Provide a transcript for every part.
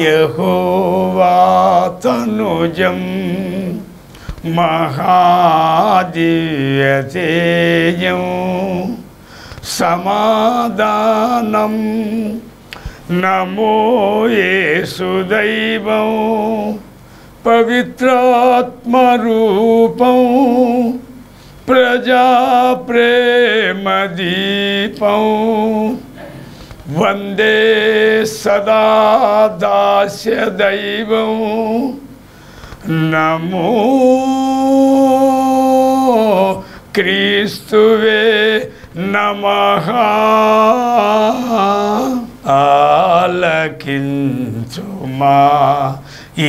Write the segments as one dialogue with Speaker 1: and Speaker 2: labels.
Speaker 1: యహోవా తనుజం మహాదివ్యతేజం సమాధానం నమో యేసుదైవం పవిత్రాత్మరూపం ప్రజాప్రేమదీపం వందే సదా దాస్య దైవం నమో క్రీస్తువే నమ ఆలకించుమా ఈ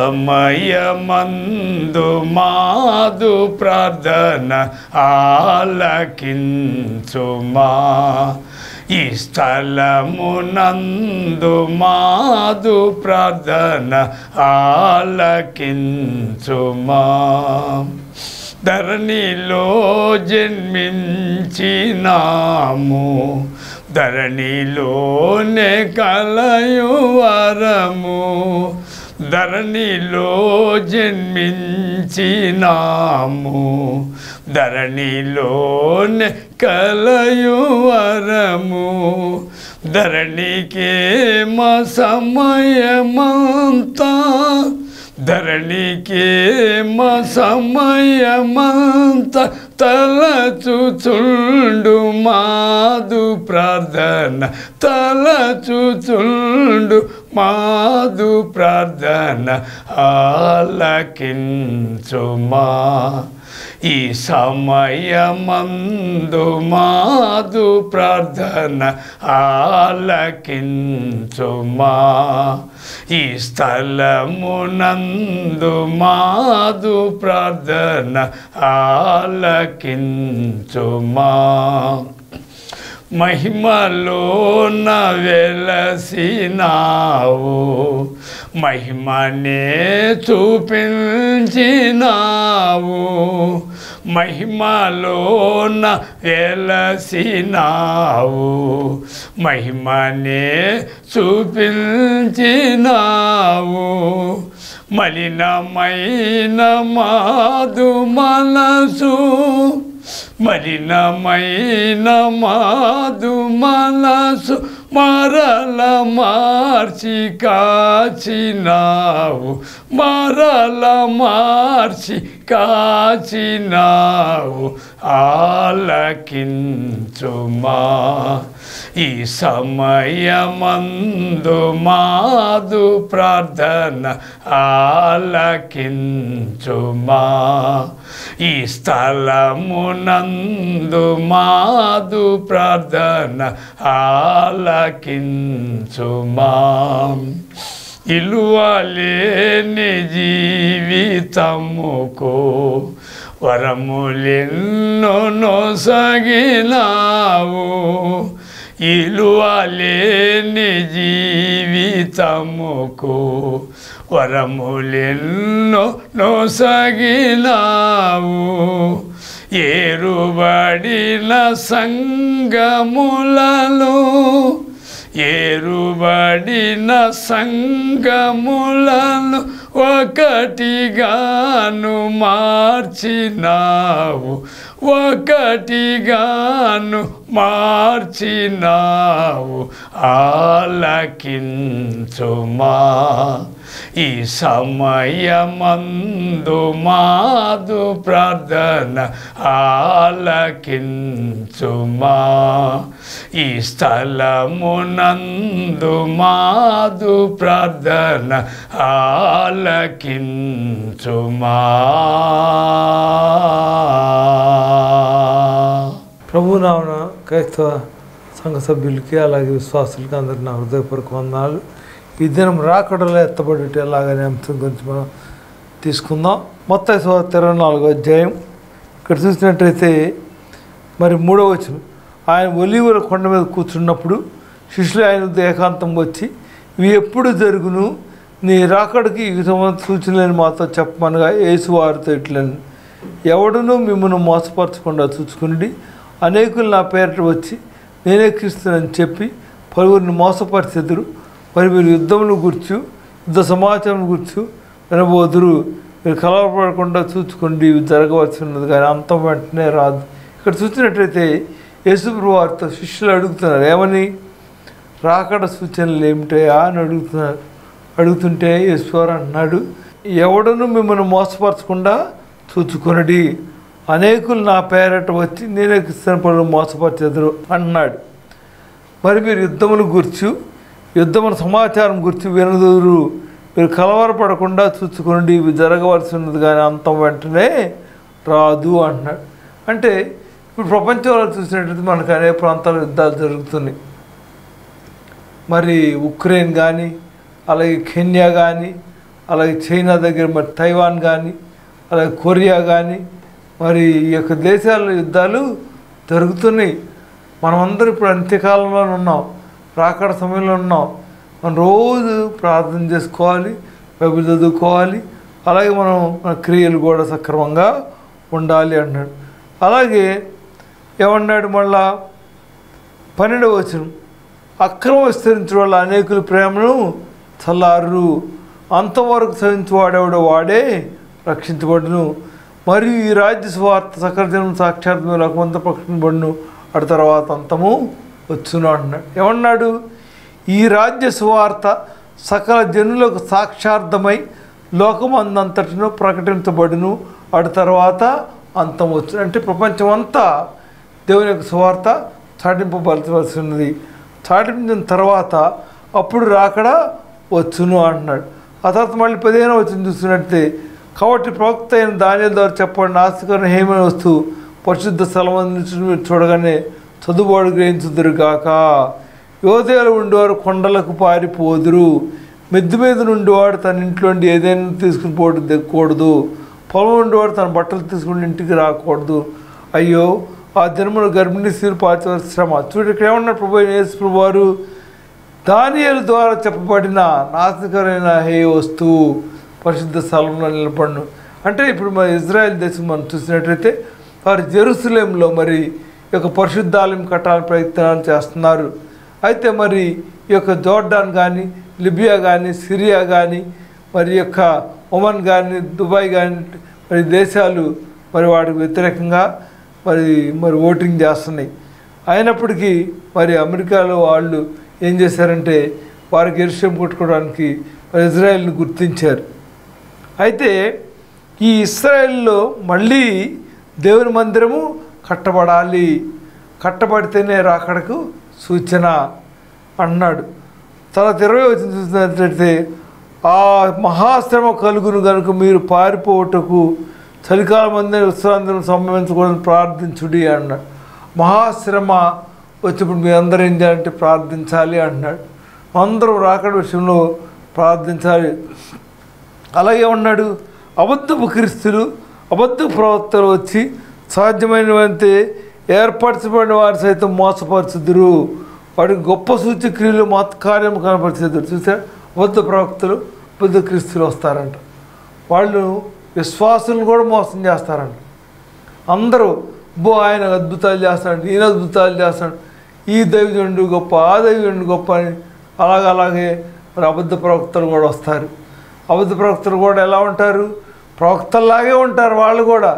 Speaker 1: సమయమందు మాదు ప్రార్థన ఆలకించుమా ఈ స్థలమునందు మాదు ప్రార్థన ఆలకించుమా ధరణిలో జన్మించినాము ధరణిలోనే కలయు వరము ధరణిలో జన్మించినాము ధరణిలోనే కలయు వరము ధరణికే మా సమయమంతా ధరణికే మా సమయమంత తలచుచుండు మాదు ప్రార్థన తలచుచుండు మాదు ప్రార్థన ఆలకించుమా ఈ సమయమందు మాదు ప్రార్థన ఆలకించుమా ఈ స్థలమునందు మాదు ప్రార్థన ఆలకించుమా మహిమలోన వెలసినావు మహిమనే చూపించినావు మహిమలోన వెలసినావు మహిమనే చూపించినావు మలినమైన మాదు మనసు మలినమైన మాదు మనసు మరల మార్చి కాచినావు మరల మార్చి కాచినావు ఆలకించుమా ఈ సమయమందు మాదు ప్రార్థన ఆలకించుమా ఈ స్థలమునందు మాదు ప్రార్థన ఆలకించుమా ఇలువలేని జీవితముకు వరములెన్నో నొసగినావు ఇలువలేని జీవితముకు వరములెన్నో నొసగినావు ఏరుబడిన సంగములలో ఏరుబడిన సంగములను ఒకటిగాను మార్చినావు ఒకటిగాను మార్చినావు ఆలకించుమా ఈ సమయమందు మాదు ప్రార్థన ఆలకించుమా ఈ స్థలమునందు మాదు ప్రార్థన ఆలకించుమా
Speaker 2: ప్రభు నామన క్రైస్తవ సంఘ సభ్యులకి అలాగే విశ్వాసులకి అందరికీ నా హృదయపూర్వక వందనాలు ఈ దినం రాకడలో ఎత్తబడి ఎలాగనే అంశం గురించి మనం తీసుకుందాం మొత్తం సువార్త ఇరవై నాలుగో అధ్యాయం ఇక్కడ చూసినట్టయితే మరి మూడో వచనం ఆయన ఒలివల కొండ మీద కూర్చున్నప్పుడు శిష్యులు ఆయన ఏకాంతం వచ్చి ఇవి ఎప్పుడు జరుగును నీ రాకడికి ఈ విధమైన సూచనలను మాతో చెప్పమనగా యేసు వారితో ఇట్లని ఎవడునూ మిమ్మల్ని మోసపరచకుండా చూసుకుని అనేకులు నా పేరిట వచ్చి నేనే క్రీస్తునని చెప్పి పలువురిని మోసపరిచెదురు మరి మీరు యుద్ధములు గుర్చు యుద్ధ సమాచారం గురించి వినబోదురు మీరు కలవపడకుండా చూసుకోండి ఇవి జరగవలసి ఉన్నది కానీ అంతం వెంటనే రాదు ఇక్కడ చూసినట్లయితే యేసుప్రభు వారితో శిష్యులు అడుగుతున్నారు ఏమని రాకడ సూచనలు ఏమిటాయా అని అడుగుతున్నారు అడుగుతుంటే ఈశ్వర్ అన్నాడు ఎవడను మిమ్మల్ని మోసపరచకుండా చూచుకొనడి అనేకులు నా పేరట వచ్చి నేనే క్రిస్తున్న పనులు మోసపరచెదరు అన్నాడు మరి మీరు యుద్ధములు గుర్చు యుద్ధముల సమాచారం గురించి వినదురు మీరు కలవరపడకుండా చూసుకుని ఇవి జరగవలసి ఉన్నది కానీ అంతం వెంటనే రాదు అంటున్నాడు అంటే ఇప్పుడు ప్రపంచంలో చూసినట్లయితే మనకు అనేక ప్రాంతాల్లో యుద్ధాలు జరుగుతున్నాయి మరి ఉక్రెయిన్ కానీ అలాగే కెన్యా కానీ అలాగే చైనా దగ్గర మరి తైవాన్ కానీ అలాగే కొరియా కానీ మరి ఈ యొక్క దేశాల యుద్ధాలు జరుగుతున్నాయి మనమందరం ఇప్పుడు అంత్యకాలంలో ఉన్నాం రాకడ సమయంలో ఉన్నాం మనం రోజు ప్రార్థన చేసుకోవాలి బైబిల్ చదువుకోవాలి అలాగే మనం మన క్రియలు కూడా సక్రమంగా ఉండాలి అన్నాడు అలాగే ఏమన్నాడు మళ్ళా పన్నెండవ వచనం అక్రమ విస్తరించడం వల్ల అనేకుల ప్రేమను చల్లారు అంతవరకు సహించువాడేవాడు వాడే రక్షించబడును మరియు ఈ రాజ్య స్వార్థ సకల జనం సాక్షాత్మ లోకమంతా ప్రకటించబడును అటు తర్వాత అంతము వచ్చును అంటున్నాడు ఏమన్నాడు ఈ రాజ్య సువార్త సకల జనులకు సాక్షార్థమై లోకమందంతటిను ప్రకటించబడును అటు తర్వాత అంతం వచ్చును అంటే ప్రపంచం అంతా దేవుని యొక్క సువార్త చాటింపబలవలసి ఉన్నది చాటించిన తర్వాత అప్పుడు రాకడ వచ్చును అంటున్నాడు ఆ తర్వాత మళ్ళీ పదిహేను వచ్చిన చూసినట్టే కాబట్టి ప్రవక్త అయిన దానిల ద్వారా చెప్పండి ఆస్తికరణ హేమైన వస్తువు పరిశుద్ధ స్థలం మీరు చూడగానే చదువువాడు గ్రహించుదురు గాక యోధేలు ఉండేవారు కొండలకు పారిపోదురు మెద్దు మీద నుండివాడు తన ఇంట్లో నుండి ఏదైనా తీసుకుని పోటు దిక్కకూడదు పొలం ఉండేవాడు తన బట్టలు తీసుకుని ఇంటికి రాకూడదు అయ్యో ఆ దినమును గర్భిణీ స్త్రీలు పాల్చవలసిన శ్రమ చూడు ఇక్కడ ఏమన్నారు ప్రభు అయిన యేసు ప్రభు వారు దానియేలు ద్వారా చెప్పబడిన నాశనకరమైన హే వస్తువు పరిశుద్ధ స్థలంలో నిలబడను అంటే ఇప్పుడు మన ఇజ్రాయెల్ దేశం మనం చూసినట్లయితే వారు జెరూసలేంలో మరి ఈ యొక్క పరిశుద్ధాలయం కట్టాలని ప్రయత్నాలు చేస్తున్నారు అయితే మరి ఈ యొక్క జోర్డాన్ కానీ లిబియా కానీ సిరియా కానీ మరి ఈ యొక్క ఒమన్ కానీ దుబాయ్ కానీ మరి దేశాలు మరి వాటికి వ్యతిరేకంగా మరి మరి ఓటింగ్ చేస్తున్నాయి అయినప్పటికీ మరి అమెరికాలో వాళ్ళు ఏం చేశారంటే వారికి ఎరుషం కొట్టుకోవడానికి మరి ఇజ్రాయెల్ని గుర్తించారు అయితే ఈ ఇస్రాయెల్లో మళ్ళీ దేవుని మందిరము కట్టబడాలి కట్టబడితేనే రాకడకు సూచన అన్నాడు తర్వాత ఇరవై వచ్చిన చూసినట్లయితే ఆ మహాశ్రమ కలుగును కనుక మీరు పారిపోవటకు చలికాలం మంది విశ్రాంతిని సంభవించకూడదని ప్రార్థించుడి అన్నాడు మహాశ్రమ వచ్చినప్పుడు మీ అందరూ ఏం చేయాలంటే ప్రార్థించాలి అంటున్నాడు అందరూ రాకడ విషయంలో ప్రార్థించాలి అలాగే ఉన్నాడు అబద్ధపు క్రీస్తులు అబద్ధ ప్రవక్తలు వచ్చి సాధ్యమైనవంతే ఏర్పరచబడిన వారి సైతం మోసపరచుదురు వాడికి గొప్ప సూచక్రియలు మతకార్యం కనపరిచేదురు చూసారు అబద్ధ ప్రవక్తలు అబద్ధ క్రీస్తులు వస్తారంట వాళ్ళు విశ్వాసులను కూడా మోసం చేస్తారంట అందరూ బో ఆయన అద్భుతాలు చేస్తాడు ఈయన అద్భుతాలు చేస్తాడు ఈ దైవజనుడు గొప్ప ఆ దైవజనుడు గొప్ప అని అలాగ అలాగే మరి అబద్ధ ప్రవక్తలు కూడా వస్తారు అబద్ధ ప్రవక్తలు కూడా ఎలా ఉంటారు ప్రవక్తల్లాగే ఉంటారు వాళ్ళు కూడా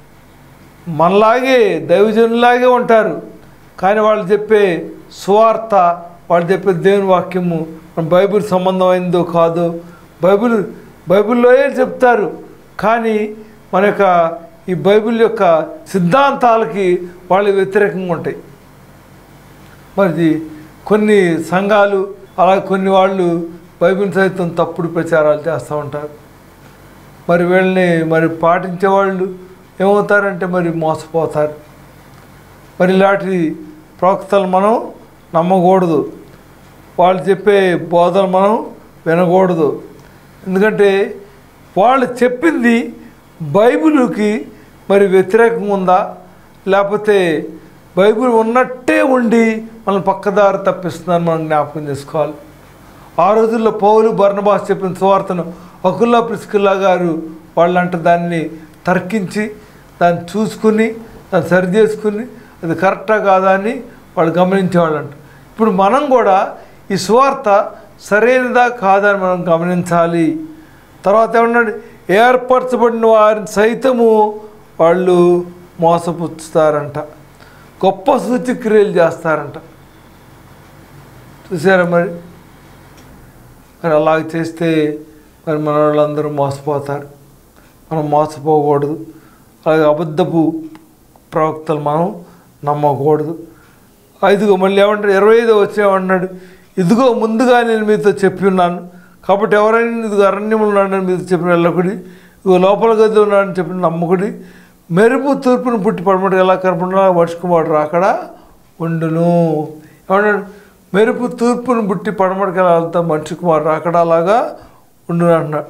Speaker 2: మనలాగే దైవజనులాగే ఉంటారు కానీ వాళ్ళు చెప్పే సువార్త వాళ్ళు చెప్పే దేవుని వాక్యము మన బైబిల్ సంబంధమైందో కాదో బైబిల్ బైబిల్లోనే చెప్తారు కానీ మన యొక్క ఈ బైబిల్ యొక్క సిద్ధాంతాలకి వాళ్ళు వ్యతిరేకంగా ఉంటాయి మరి కొన్ని సంఘాలు అలా కొన్ని వాళ్ళు బైబిల్ సైతం తప్పుడు ప్రచారాలు చేస్తూ ఉంటారు మరి వీళ్ళని మరి పాటించే వాళ్ళు ఏమవుతారంటే మరి మోసపోతారు మరి ఇలాంటి ప్రవక్తలు మనం నమ్మకూడదు వాళ్ళు చెప్పే బోధలు మనం వినకూడదు ఎందుకంటే వాళ్ళు చెప్పింది బైబిల్కి మరి వ్యతిరేకంగా ఉందా లేకపోతే బైబిల్ ఉన్నట్టే ఉండి మనం పక్కదారి తప్పిస్తుందని మనం జ్ఞాపకం చేసుకోవాలి ఆ రోజుల్లో పౌలు బర్ణబాస్ చెప్పిన సువార్తను అకుల్లా ప్రిస్కిల్లా గారు వాళ్ళంట దాన్ని తర్కించి దాన్ని చూసుకుని దాన్ని సరి చేసుకుని అది కరెక్టా కాదా అని వాళ్ళు గమనించేవాళ్ళంట ఇప్పుడు మనం కూడా ఈ సువార్త సరైనదా కాదని మనం గమనించాలి తర్వాత ఏమన్నాడు ఏర్పరచబడిన వారిని సైతము వాళ్ళు మోసపుచ్చుతారంట గొప్ప సూచక్రియలు చేస్తారంట చూసారా మరి మరి అలాగ చేస్తే మరి మన వాళ్ళందరూ మోసపోతారు మనం మోసపోకూడదు అలాగే అబద్ధపు ప్రవక్తలు మనం నమ్మకూడదు ఐదుగో మళ్ళీ ఏమంటాడు ఇరవై ఐదో వచ్చేమన్నాడు ఇదిగో ముందుగా నేను మీతో చెప్పి ఉన్నాను కాబట్టి ఎవరైనా ఇదిగో అరణ్యములు ఉన్నాడని మీతో చెప్పిన వెళ్ళకుడి ఇదిగో లోపల గది ఉన్నాడని చెప్పిన నమ్మకుడి మెరుపు తూర్పును పుట్టి పడమటి ఎలా కనపడినా మనిషి కుమారుడు రాకడా ఉండును ఏమన్నాడు మెరుపు తూర్పును పుట్టి పడమటికి ఎలా వెళ్తా మనిషి కుమారుడు రాకడా అలాగా ఉండును అంటున్నాడు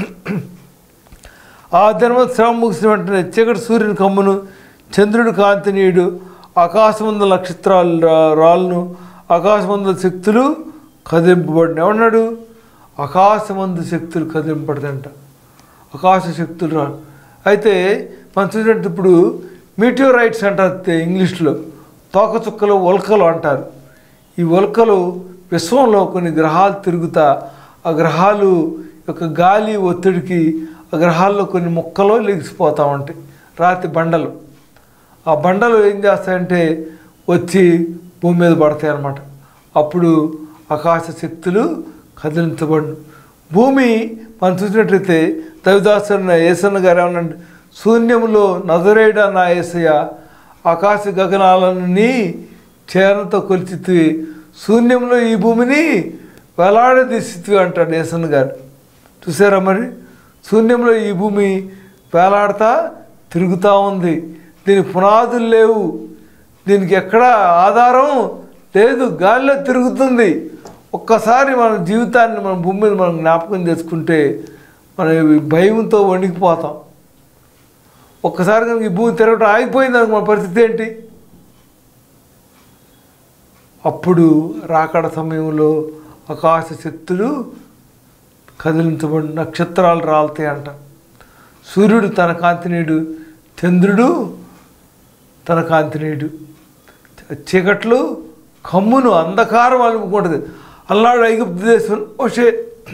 Speaker 2: ఆ దినమ శ్రమ ముగిసిన వెంటనే చీకటి సూర్యుని కమ్మును చంద్రుడి కాంతినీయుడు ఆకాశమందు నక్షత్రాలు రా- రాళ్ళను ఆకాశమందు శక్తులు కదింపబడిన ఏమన్నాడు ఆకాశమందు శక్తులు కదింపబడదంట ఆకాశ శక్తులు రాళ్ళు అయితే మనం చూసినట్టు ఇప్పుడు మీటియోరైట్స్ అంటారు తె- ఇంగ్లీష్లో తోకచుక్కలు ఉల్కలు అంటారు ఈ ఉల్కలు విశ్వంలో కొన్ని గ్రహాలు తిరుగుతా ఆ గ్రహాలు యొక్క గాలి ఒత్తిడికి ఆ గ్రహాల్లో కొన్ని ముక్కలు లెగిసిపోతూ ఉంటాయి రాతి బండలు ఆ బండలు ఏం చేస్తాయంటే వచ్చి భూమి మీద పడతాయి అన్నమాట అప్పుడు ఆకాశ శక్తులు కదిలించబడు భూమి మనం చూసినట్లయితే దవిదాసున్న ఏసన్న గారు ఏమన్నా శూన్యములో నజరేడ నా ఏసయ్య ఆకాశ గగనాలని చేరతో కొలిచితి శూన్యంలో ఈ భూమిని వేలాడదీసితివి అంటాడు ఏసన్న గారు చూసారా మరి శూన్యంలో ఈ భూమి వేలాడుతా తిరుగుతూ ఉంది దీని పునాదులు లేవు దీనికి ఎక్కడ ఆధారం లేదు గాలిలో తిరుగుతుంది ఒక్కసారి మన జీవితాన్ని మన భూమి మీద మనం జ్ఞాపకం చేసుకుంటే మనం ఈ భయంతో వణికిపోతాం ఒక్కసారి కనుక ఈ భూమి తిరగటం ఆగిపోయింది అనుకో మన పరిస్థితి ఏంటి అప్పుడు రాకడ సమయంలో ఆకాశ శక్తులు కదిలించబడి నక్షత్రాలు రాలుతాయి అంట సూర్యుడు తన కాంతినీయుడు చంద్రుడు తన కాంతినీయుడు చీకట్లు కమ్మును అంధకారం అలుముకుంటుంది అల్లాడు ఐగుప్తు దేశం ఓషే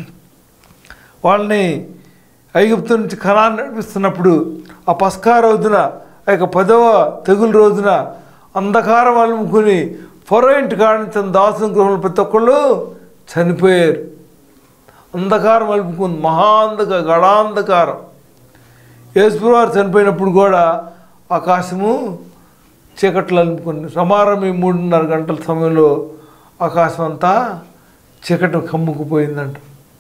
Speaker 2: వాళ్ళని ఐగుప్తు నుంచి కణాన్ని నడిపిస్తున్నప్పుడు ఆ పస్కా రోజున ఆ యొక్క పదవ తెగులు రోజున అంధకారం అలుముకుని ఫరో ఇంటి కాడించిన దాసుని గృహంలో ప్రతి ఒక్కళ్ళు చనిపోయారు అంధకారం అలుపుకుంది మహాంధక గడాంధకారం యేసువారు చనిపోయినప్పుడు కూడా ఆకాశము చీకట్లు అలుపుకుంది సమారం ఈ మూడున్నర గంటల సమయంలో ఆకాశం అంతా చీకటి కమ్ముకుపోయిందంట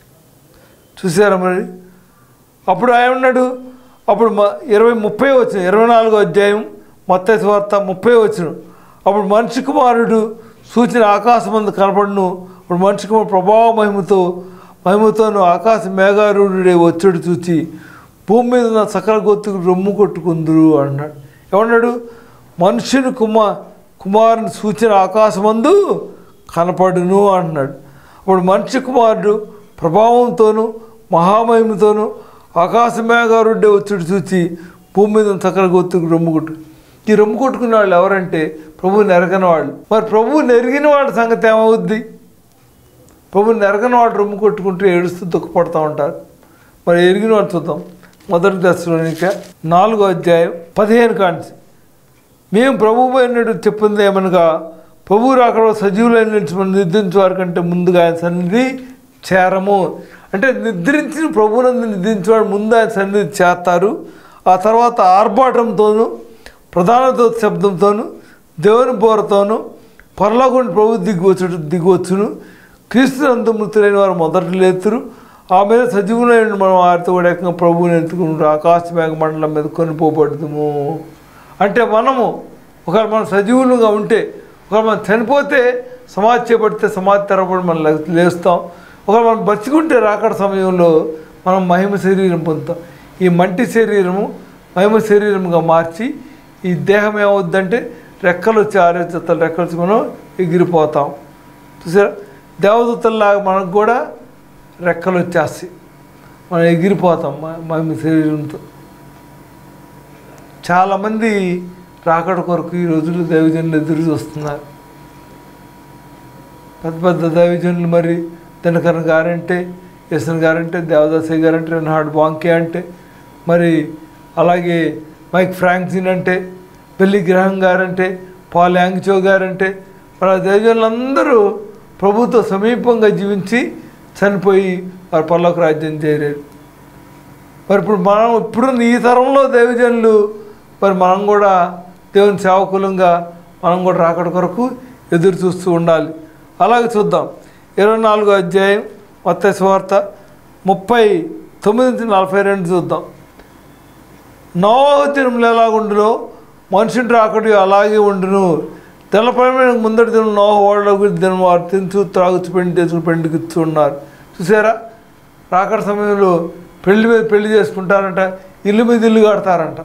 Speaker 2: చూసారా మరి అప్పుడు ఆయన ఉన్నాడు అప్పుడు మ ఇరవై ముప్పై వచ్చిన ఇరవై నాలుగో అధ్యాయం మొత్త వార్త ముప్పై వచ్చిన అప్పుడు మనిషి కుమారుడు సూచన ఆకాశమందు కనపడును అప్పుడు మనిషి కుమారుడు ప్రభావ మహిమతో మహిమతోను ఆకాశ మేఘారుడే వచ్చాడు చూచి భూమి మీద ఉన్న సకల గొత్తుకు రొమ్ము కొట్టుకుందురు అన్నాడు ఏమన్నాడు మనుషుని కుమార్ కుమారుని సూచన ఆకాశమందు కనపడును అంటున్నాడు అప్పుడు మనిషి కుమారుడు ప్రభావంతోనూ మహామహిమతోనూ ఆకాశ మేఘారుడ్డే వచ్చుడు చూచి భూమి మీద ఉన్న సకల గొత్తుకు రొమ్ము కొట్టు ఈ రొమ్ము కొట్టుకున్న వాళ్ళు ఎవరంటే ప్రభువుని ఎరగని వాళ్ళు మరి ప్రభువుని ఎరిగిన వాళ్ళ సంగతి ఏమవుద్ది ప్రభువుని ఎరగని వాళ్ళు రొమ్ము కొట్టుకుంటూ ఏడుస్తూ దుఃఖపడుతూ ఉంటారు మరి ఎరిగిన వాళ్ళు చూద్దాం మొదటి దశలోనిక నాలుగో అధ్యాయం పదిహేను కాంచి మేము ప్రభు పోయినట్టు చెప్పింది ఏమనగా ప్రభు అక్కడ సజీవులైన నిలిచి మనం నిద్రించే వారి కంటే ముందుగా ఆయన సన్నిధి చేరము అంటే నిద్రించిన ప్రభునందు నిద్రించేవాడు ముందు ఆయన సన్నిధి చేస్తారు ఆ తర్వాత ఆర్భాటంతోనూ ప్రధాన దూత శబ్దంతోనూ దేవుని బోరతోనూ పరలోకుండా ప్రభు దిగువచ్చు దిగువచ్చును క్రీస్తునందు మృతులైన వారు మొదట లేతురు ఆ మీద సజీవులైన మనం వారితో కూడా ఏకంగా ప్రభువుని ఎత్తుకుంటూ ఆకాశ మేఘ మండలం మీద కొనిపోబడుతుము అంటే మనము ఒకవేళ మనం సజీవులుగా ఉంటే ఒకవేళ మనం చనిపోతే సమాధి చేపడితే సమాధి తెరపడి మనం లే- లేస్తాం ఒకవేళ మనం బతికుంటే రాకడ సమయంలో మనం మహిమ శరీరం పొందుతాం ఈ మంటి శరీరము మహిమ శరీరముగా మార్చి ఈ దేహం ఏమవుద్దంటే రెక్కలు వచ్చి ఆరోగ్యతలు రెక్కలు వచ్చి మనం ఎగిరిపోతాం చూసారా దేవదూతల్లాగా మనకు కూడా రెక్కలు వచ్చేస్తాయి మనం ఎగిరిపోతాం మ- మహిమ శరీరంతో చాలామంది రాకడ కొరకు ఈ రోజుల్లో దైవజనులు ఎదురు చూస్తున్నారు పెద్ద పెద్ద దైవజనులు మరి దినకరన్ గారంటే యశ్వన్ గారంటే దేవదాసయ్య గారంటే రెన్హార్డ్ బాంకే అంటే మరి అలాగే మైక్ ఫ్రాంక్సిన్ అంటే పెళ్లి గ్రహం గారంటే పాల్ యాంగ్చో గారంటే మన దేశంలో ప్రభుత్వ సమీపంగా జీవించి చనిపోయి వారు పర్లోక రాజ్యం చేరారు మరి ఇప్పుడు మనం ఇప్పుడున్న ఈ తరంలో దేవజనులు మరి మనం కూడా దేవుని సేవకులంగా మనం కూడా రాకడ కొరకు ఎదురు చూస్తూ ఉండాలి అలాగే చూద్దాం ఇరవై నాలుగో అధ్యాయం మొత్త వార్త ముప్పై తొమ్మిది నుంచి నలభై రెండు చూద్దాం నోవాహు దినములు ఎలాగుండునో మనుషుని రాకడి అలాగే ఉండును తెల్లపరమైన ముందటి దినం నోహ ఓడలో దినం వారు తించు త్రాగుచు పెండి తెచ్చుకు పెండికిచ్చు ఉన్నారు చూసారా రాకడ సమయంలో పెళ్లి మీద పెళ్లి చేసుకుంటారంట ఇల్లు మీద ఇల్లు కడతారంట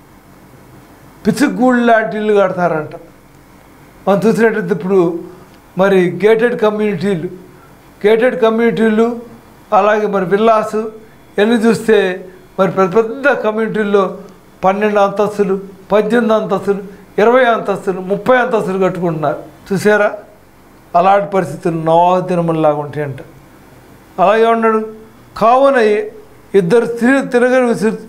Speaker 2: పిచ్చుగూళ్ళు లాంటి ఇల్లు కడతారంట మనం చూసినట్టయితే ఇప్పుడు మరి గేటెడ్ కమ్యూనిటీలు గేటెడ్ కమ్యూనిటీలు అలాగే మరి విల్లాసు ఎన్ని చూస్తే మరి పెద్ద పెద్ద కమ్యూనిటీల్లో పన్నెండు అంతస్తులు పద్దెనిమిది అంతస్తులు ఇరవై అంతస్తులు ముప్పై అంతస్తులు కట్టుకుంటున్నారు చూసారా అలాంటి పరిస్థితులు నవాహ దినముల్లాగా ఉంటాయంట అలాగే ఉన్నాడు కావున ఇద్దరు స్త్రీ తిరగని విసిరి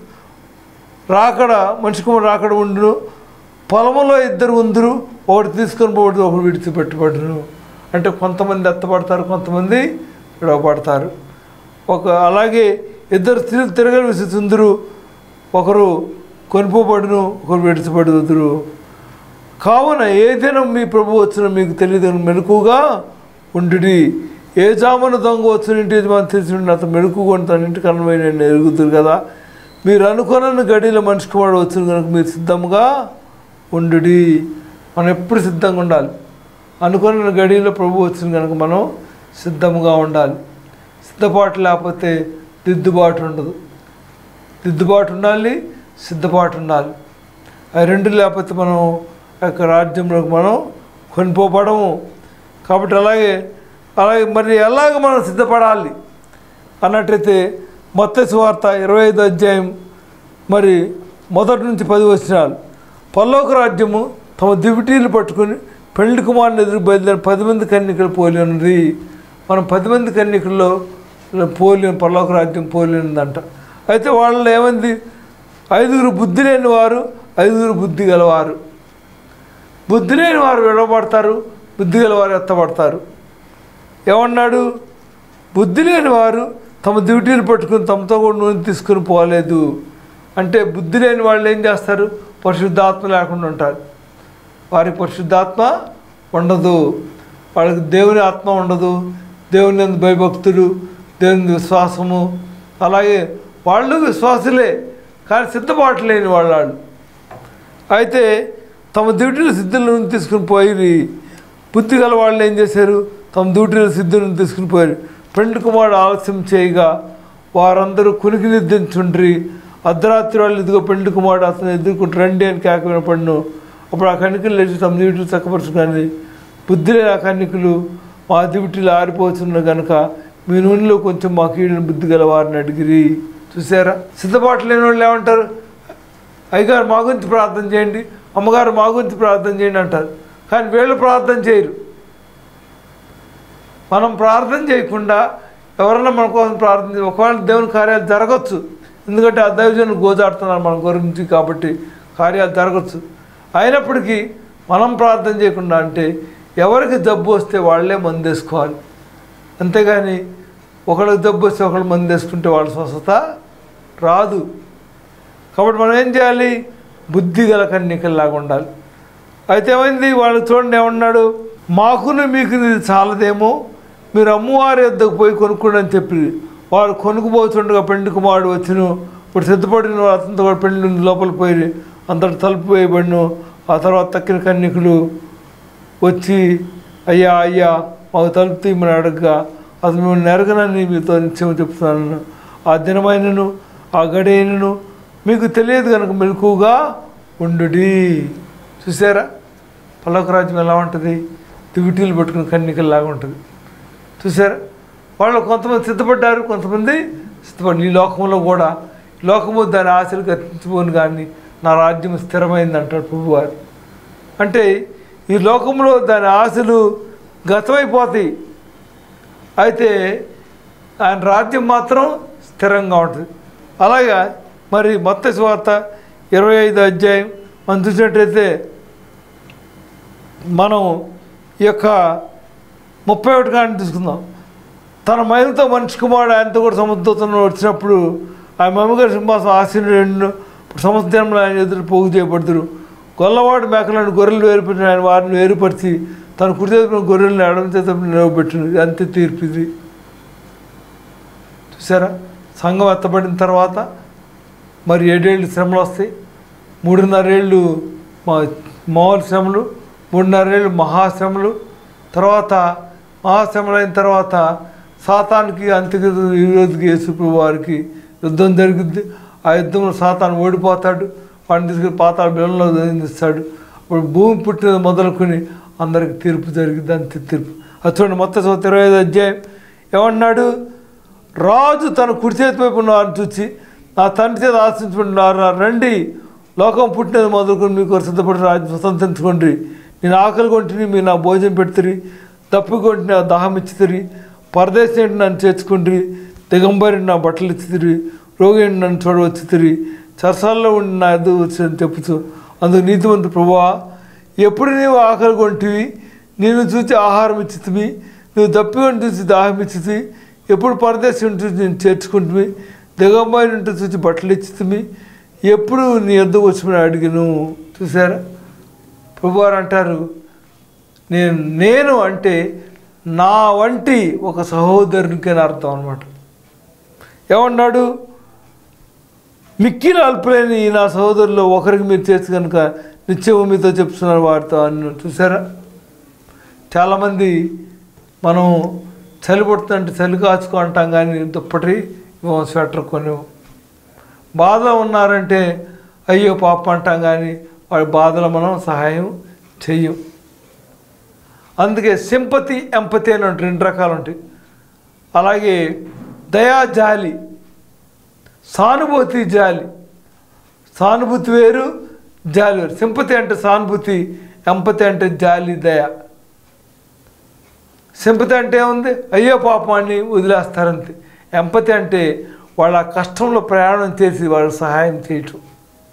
Speaker 2: రాకడ మనిషి కుమారు రాకడ ఉండును పొలంలో ఇద్దరు ఉందరు ఒకటి తీసుకొని పోవడం ఒకటి విడిచిపెట్టబడును అంటే కొంతమంది ఎత్తపడతారు కొంతమంది విడవబడతారు ఒక అలాగే ఇద్దరు స్త్రీలు తిరగని విసుతుందరు ఒకరు కొనిపోబడును ఒకరు విడిచిపడుదురు కావున ఏ దినం మీ ప్రభు వచ్చిన మీకు తెలియదు మెలకుగా ఉండుడి ఏ జామున దొంగ వచ్చిన ఇంటి యజమాని తెలిసి అతను మెలకుగా తన ఇంటికి అనువైన నేను ఎరుగుతురు కదా మీరు అనుకున్న గడిలో మనిషి కుమారుడు వచ్చిన కనుక మీరు సిద్ధంగా ఉండుడి మనం ఎప్పుడు సిద్ధంగా ఉండాలి అనుకున్న గడిలో ప్రభు వచ్చిన కనుక మనం సిద్ధంగా ఉండాలి సిద్ధపాటు లేకపోతే దిద్దుబాటు ఉండదు దిద్దుబాటు ఉండాలి సిద్ధపాటు ఉండాలి ఆ రెండు లేకపోతే మనం ఆ యొక్క రాజ్యంలోకి మనం కొనిపోబడము కాబట్టి అలాగే అలాగే మరి ఎలాగ మనం సిద్ధపడాలి అన్నట్టయితే మొత్త సువార్త ఇరవై ఐదు అధ్యాయం మరి మొదటి నుంచి పది వచ్చినాలు పల్లోక రాజ్యము తమ దివిటీలు పట్టుకుని పెళ్లి కుమారుని ఎదురు బయలుదేరి పది మంది కన్నికలు పోలి ఉన్నది మనం పది మంది కన్నికల్లో పోలి పల్లోక రాజ్యం పోలి ఉందంట అయితే వాళ్ళలో ఏమైంది ఐదుగురు బుద్ధి లేని వారు ఐదుగురు బుద్ధి గలవారు బుద్ధి లేని వారు విడవబడతారు బుద్ధి గలవారు ఎత్తబడతారు ఏమన్నాడు బుద్ధి లేని వారు తమ డ్యూటీలు పట్టుకుని తమతో కూడా నూనె తీసుకుని పోలేదు అంటే బుద్ధి లేని వాళ్ళు ఏం చేస్తారు పరిశుద్ధాత్మ లేకుండా ఉంటారు వారికి పరిశుద్ధాత్మ ఉండదు వాళ్ళకి దేవుని ఆత్మ ఉండదు దేవుని యందు భయభక్తులు దేవుని విశ్వాసము అలాగే వాళ్ళు విశ్వాసులే కానీ సిద్ధపాటు లేని వాళ్ళు వాళ్ళు అయితే తమ డ్యూటీలు సిద్ధులను తీసుకుని పోయి బుద్ధి గల వాళ్ళు ఏం చేశారు తమ డ్యూటీలు సిద్ధులను తీసుకుని పోయారు పెండు కుమారుడు ఆలస్యం చేయగా వారందరూ కునికి నిద్రించుండ్రి అర్ధరాత్రి వాళ్ళు ఇదిగో పెండు కుమారుడు అతను ఎదుర్కొంటూ రండి అని కేక వినపడిను అప్పుడు ఆ కన్నికలు లేచి తమ డ్యూటీలు చక్కపరచుకొని బుద్ధి లేని ఆ కన్నికలు మా డ్యూటీలు ఆరిపోతున్న కనుక మీ నూనెలో కొంచెం మా కీడిని బుద్ధి గల వారిని అడిగిరి చూసారా సిద్ధపాటు లేని వాళ్ళు ఏమంటారు అయ్యగారు మా గురించి ప్రార్థన చేయండి అమ్మగారు మా గురించి ప్రార్థన చేయండి అంటారు కానీ వీళ్ళు ప్రార్థన చేయరు మనం ప్రార్థన చేయకుండా ఎవరన్నా మన కోసం ప్రార్థన చేయ ఒకవేళ దేవుని కార్యాలు జరగచ్చు ఎందుకంటే ఆ దైవజనులు గోజాడుతున్నారు మన గురించి కాబట్టి కార్యాలు జరగచ్చు అయినప్పటికీ మనం ప్రార్థన చేయకుండా అంటే ఎవరికి జబ్బు వస్తే వాళ్ళే మందు వేసుకోవాలి అంతేగాని ఒకళ్ళకి జబ్బు వస్తే ఒకళ్ళు మందు వేసుకుంటే వాళ్ళ స్వస్థత రాదు కాబట్టి మనం ఏం చేయాలి బుద్ధి గల కన్నికల్లాగా ఉండాలి అయితే ఏమైంది వాళ్ళు చూడండి ఏమన్నాడు మాకును మీకు ఇది చాలదేమో మీరు అమ్మవారి వద్దకు పోయి కొనుక్కోండి అని చెప్పి వారు కొనుక్కుపోతుండగా పెండు కుమారుడు వచ్చును ఇప్పుడు సిద్ధపడిన వారు అతనితో కూడా పెండు లోపల పోయి అంతటి తలుపు వేయబడిను ఆ తర్వాత తక్కిన కన్నికులు వచ్చి అయ్యా అయ్యా మాకు తలుపు తీయమని అడగగా అతను మేము నెరగనని మీతో నిత్యం చెప్తున్నాను ఆ దినమైనను ఆ గడైనను మీకు తెలియదు కనుక మెలకుగా ఉండుడి చూసారా పల్లక రాజ్యం ఎలా ఉంటుంది దివిటీలు పట్టుకుని కన్నికల్లాగా ఉంటుంది చూసారా వాళ్ళు కొంతమంది సిద్ధపడ్డారు కొంతమంది సిద్ధపడి ఈ లోకంలో కూడా ఈ లోకము దాని ఆశలు గతించిపోను కానీ నా రాజ్యం స్థిరమైంది అంటాడు ప్రభువారు అంటే ఈ లోకంలో దాని ఆశలు గతమైపోతాయి అయితే ఆయన రాజ్యం మాత్రం స్థిరంగా ఉంటుంది అలాగా మరి మొత్త స్వార్త ఇరవై ఐదు అధ్యాయం మనం చూసినట్టయితే మనం ఈ యొక్క ముప్పై ఒకటి కానీ తీసుకుందాం తన మహిమతో మనిషి కుమారుడు ఆయనతో కూడా సముద్రతను వచ్చినప్పుడు ఆయన మమ్మగారి సింహాసం ఆశీనుడు సమస్త జన్మలు ఆయన ఎదురు పోగు చేయబడుతురు గొల్లవాడు మేకలను గొర్రెలు వేరుపెట్టిన ఆయన వారిని వేరుపరిచి తన కుడి చేతున్న గొర్రెలను ఎడమ చేత నిలవబెట్టింది అంతే తీర్పు ఇది చూసారా సంఘం ఎత్తబడిన తర్వాత మరి ఏడేళ్ళు శ్రమలు వస్తాయి మూడున్నరేళ్ళు మా మామూలు శ్రమలు మూడున్నరేళ్ళు మహాశ్రమలు తర్వాత మహాశ్రమలు అయిన తర్వాత సాతానికి అంత్య ఈరోజుకి యేసుప్రభు వారికి యుద్ధం జరుగుద్ది ఆ యుద్ధంలో సాతాను ఓడిపోతాడు వాడిని తీసుకుని పాతాళ బిల్లలో నిందిస్తాడు అప్పుడు భూమి పుట్టిన మొదలుకొని అందరికి తీర్పు జరిగింది అంతే తీర్పు అది చూడండి మొత్తం చదువు ఇరవై ఐదు అధ్యాయం ఏమన్నాడు రాజు తన కుడి చేతి వైపు ఉన్న వారిని చూసి నా తండ్రి చేత ఆశించుకుంటున్నారు రండి లోకం పుట్టినది మొదలుకొని మీకు సిద్ధపడి రాజ్యం స్వతంత్రించుకోండి నేను ఆకలి కొంటిని మీరు నా భోజనం పెడుతురి తప్పు కొంటిని నా దాహం ఇచ్చితిరి పరదేశం నన్ను చేర్చుకుండ్రి దిగంబరి నా బట్టలు ఇచ్చితిరి రోగి నన్ను చూడవచ్చితిరి చర్చాల్లో ఉండి నా ఎదురు వచ్చి చెప్పుచు అందుకు నీతిమంతు ప్రభువా ఎప్పుడు నీవు ఆకలి కొంటివి నేను చూసి ఆహారం ఇచ్చితివి నువ్వు దప్పికొని చూసి దాహం ఇచ్చితి ఎప్పుడు పరదేశం చూసి నేను చేర్చుకుంటువి దిగంబాయి నుండి చూసి బట్టలు ఇచ్చితివి ఎప్పుడు నీ ఎద్దు వచ్చి అడిగిను చూసారా ప్రభువారు అంటారు నేను నేను అంటే నా వంటి ఒక సహోదరునికి అని అర్థం అనమాట ఏమన్నాడు మిక్కిన అల్పులైన ఈ నా సహోదరులు ఒకరికి మీరు చేసి కనుక నిత్యము మీతో చెప్తున్నారు వారితో అని చూసారా చాలామంది మనం చలి పుడుతుంటే చలి కాచుకో అంటాం కానీ దుప్పటి ఇవ్వం, స్వెటర్ కొని బాధలో ఉన్నారంటే అయ్యో పాప అంటాం కానీ వాడి బాధలో మనం సహాయం చెయ్యం అందుకే సింపతి ఎంపతి అని ఉంటాయి రెండు రకాలు ఉంటాయి అలాగే దయా జాలి సానుభూతి జాలి సానుభూతి వేరు జాలి వేరు సింపతి అంటే సానుభూతి ఎంపతి అంటే జాలి దయ సింపతి అంటే ఏముంది అయ్యో పాపం అని వదిలేస్తారంతే ఎంపతి అంటే వాళ్ళ కష్టంలో ప్రయాణం చేసి వాళ్ళకి సహాయం చేయటం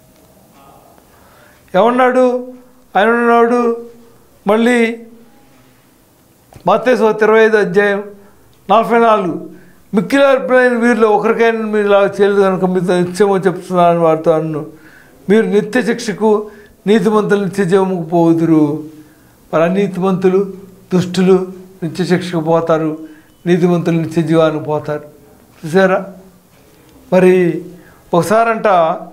Speaker 2: ఏమన్నాడు ఆయన ఉన్నాడు మళ్ళీ మత్తేశ్వ ఇరవై ఐదు అధ్యాయం నలభై నాలుగు మిక్కిలి అర్పణైన వీరిలో ఒకరికైనా మీరు ఇలా చేయలేదు కనుక మీతో నిత్యమో చెప్తున్నాను వారితో అన్ను మీరు నిత్య శిక్షకు నీతిమంతులు నిత్య జీవముకు పోదురు మరి అనీతిమంతులు దుష్టులు నిత్య శిక్షకు పోతారు నీతిమంతులు నిత్య జీవానికి పోతారు చూసారా మరి ఒకసారంట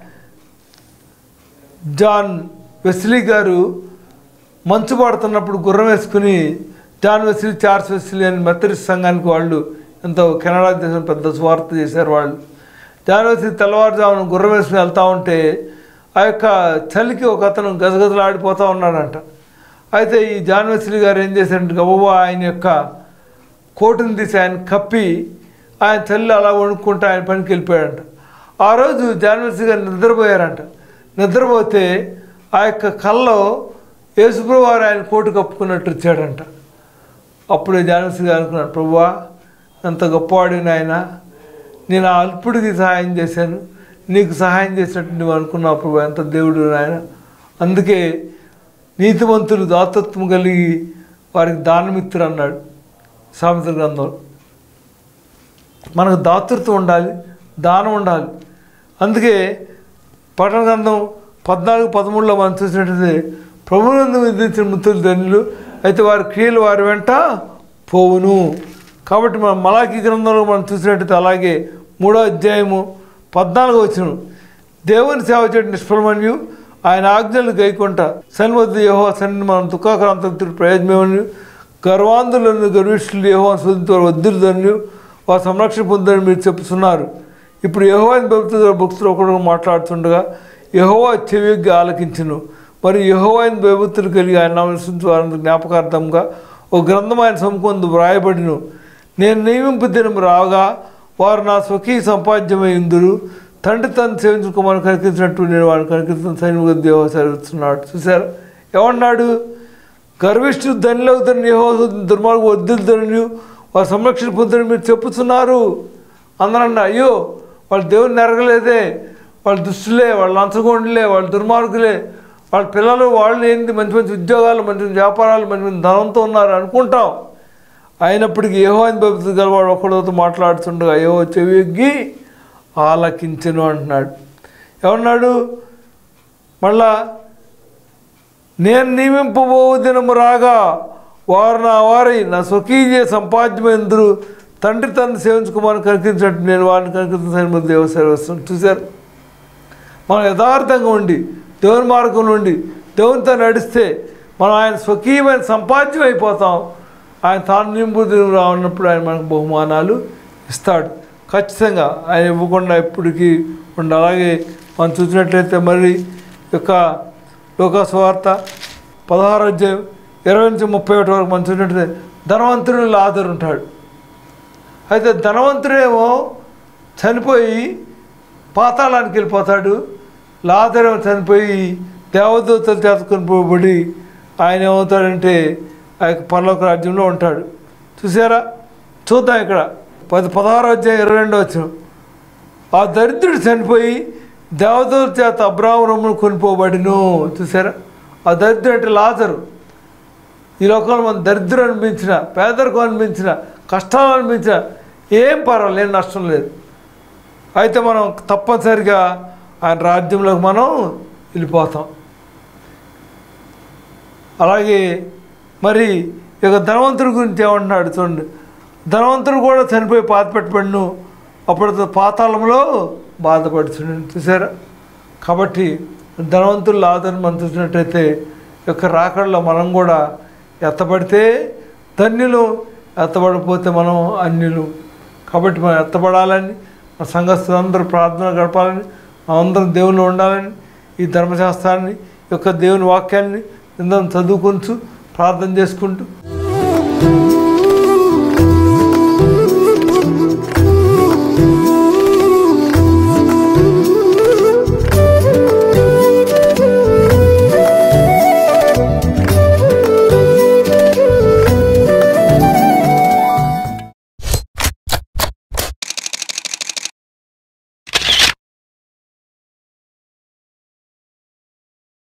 Speaker 2: జాన్ వెస్లీ గారు మంచు పడుతున్నప్పుడు గుర్రం వేసుకుని జాన్ వెస్లీ చార్ల్స్ వెస్లీ అని మెథడిస్ట్ సంఘానికి వాళ్ళు ఎంతో కెనడా దేశం పెద్ద స్వార్థ చేశారు వాళ్ళు జాన్ వెస్లీ తెల్లవారుజామున గుర్రం వేసుకుని వెళ్తూ ఉంటే ఆ యొక్క చలికి ఒక అతను గజగజలాడిపోతూ ఉన్నాడంట అయితే ఈ జాన్ వెస్లీ గారు ఏం చేశారంటే గబబా ఆయన యొక్క కోటుని తీసి ఆయన కప్పి ఆయన చల్లి అలా వణుక్కుంటూ ఆయన పనికి వెళ్ళిపోయాడంట ఆ రోజు జాన్వెస్సీ గారు నిద్రపోయారంట నిద్రపోతే ఆ యొక్క కల్లో యేసుప్రభు వారు ఆయన కోటు కప్పుకున్నట్టు వచ్చాడంట అప్పుడే జాన్వెస్సీ గారు అనుకున్నాడు ప్రభువా ఎంత గొప్పవాడి నాయన నేను ఆ అల్పుడికి సహాయం చేశాను నీకు సహాయం చేసినట్టు నువ్వు అనుకున్నావు ప్రభు ఎంత దేవుడు నాయన అందుకే నీతిమంతులు దాతత్వం కలిగి వారికి దానమిత్తురు అన్నాడు సామెత గ్రంథంలో మనకు దాతృత్వం ఉండాలి దానం ఉండాలి అందుకే పట్టణ గ్రంథం పద్నాలుగు పదమూడులో మనం చూసినట్టయితే ప్రభునందు విధించిన ముత్తులు ధనులు అయితే వారి క్రియలు వారి వెంట పోవును కాబట్టి మనం మలాకి గ్రంథంలో మనం చూసినట్టయితే అలాగే మూడో అధ్యాయము పద్నాలుగు వచ్చిన దేవుని సేవ చేయడం నిష్ఫలమని ఆయన ఆజ్ఞలు గైకొంట సన్నివద్దు యహో సన్ని మనం దుఃఖాక్రాంత ప్రయోజనమని గర్వాంధులను గర్విష్ఠులు యహో శోధించారు వద్దులని వారు సంరక్షణ పొందని మీరు చెప్తున్నారు ఇప్పుడు యహోవాని ప్రభుత్వ భక్తులు ఒకడు మాట్లాడుతుండగా యహోవా చెవిగా ఆలకించును మరి యహోవాయిని ప్రభుత్తులు కలిగి ఆయన నామనిస్తుంది వారి జ్ఞాపకార్థంగా ఓ గ్రంథం ఆయన సముఖందు వ్రాయబడిను నేను నియమింపు దినం రాగా వారు నా స్వకీయ సంపాద్యమై ఉందురు తండ్రి తను సేవించుకోమని కనిపించినట్టు నేను వాడిని కనిపిస్తున్న సైనిక దేవ సెలవుస్తున్నాడు చూసారు ఏమన్నాడు గర్విష్ఠు ధనిలో ధని దుర్మార్గం వద్దులు ధనులు వారి సంరక్షణ పొందని మీరు చెప్పుతున్నారు అందరన్న అయ్యో వాళ్ళు దేవుని నెరగలేదే వాళ్ళు దుష్టులే వాళ్ళు లంచగొండులే వాళ్ళు దుర్మార్గులే వాళ్ళ పిల్లలు వాళ్ళు ఏంటి మంచి మంచి ఉద్యోగాలు మంచి మంచి వ్యాపారాలు మంచి మంచి ధనంతో ఉన్నారు అనుకుంటాం అయినప్పటికీ ఏహో అని భక్తి గలవాడు ఒకడితో మాట్లాడుతుండగా ఏహో చెవి ఎగ్గి ఆలకించను అంటున్నాడు ఏమన్నాడు మళ్ళా నేను నియమింపబో దినము రాగా వారు నా వారి నా స్వకీయ సంపాద్యమెందురు తండ్రి తను సేవించుకోమని కనిపించినట్టు నేను వారిని కనిపించిన దేవ సేవిస్తాను చూశారు మనం యథార్థంగా ఉండి దేవుని మార్గం నుండి దేవునితో నడిస్తే మనం ఆయన స్వకీయమైన సంపాద్యం అయిపోతాం ఆయన తాను నింపుది ఉన్నప్పుడు ఆయన మనకు బహుమానాలు ఇస్తాడు ఖచ్చితంగా ఆయన ఇవ్వకుండా ఎప్పటికీ ఉండి అలాగే మనం చూసినట్లయితే మరి యొక్క లోకస్వార్త పదహారు అధ్యాయం ఇరవై నుంచి ముప్పై ఒకటి వరకు మనం చూసినట్లయితే ధనవంతుడు లాదరు ఉంటాడు అయితే ధనవంతుడేమో చనిపోయి పాతాళానికి వెళ్ళిపోతాడు లాదరేమో చనిపోయి దేవదూతలు చేతుకొని పోబడి ఆయన ఏమవుతాడంటే ఆ యొక్క పరలోక రాజ్యంలో ఉంటాడు చూసారా చూద్దాం ఇక్కడ పది పదహారు అధ్యాయం ఇరవై రెండో వచ్చిన ఆ దరిద్రుడు చనిపోయి దేవదూత చేత అబ్రాహ్మణమును కొనిపోబడిను చూసారా ఆ దరిద్రుడు అంటే లాజరు ఈ లోకంలో మనం దరిద్రం అనిపించిన పేదరికం అనిపించిన కష్టాలు అనిపించిన ఏం పర్వాలేదు నష్టం లేదు అయితే మనం తప్పనిసరిగా ఆయన రాజ్యంలోకి మనం వెళ్ళిపోతాం అలాగే మరి ఇక ధనవంతుడి గురించి ఏమంటున్నాడు చూడండి ధనవంతుడు కూడా చనిపోయి పాత పెట్టబడిను అప్పుడు పాతాళంలో బాధపడుతున్నాడు చూసారా కాబట్టి ధనవంతులు లాదని మనం చూసినట్టయితే ఈ యొక్క రాకడలో మనం కూడా ఎత్తబడితే ధన్యులు ఎత్తబడిపోతే మనం అన్యులు కాబట్టి మనం ఎత్తబడాలని మన సంఘస్థులందరూ ప్రార్థన గడపాలని అందరం దేవుని ఉండాలని ఈ ధర్మశాస్త్రాన్ని ఈ యొక్క దేవుని వాక్యాన్ని అందరం చదువుకుంటూ ప్రార్థన చేసుకుంటూ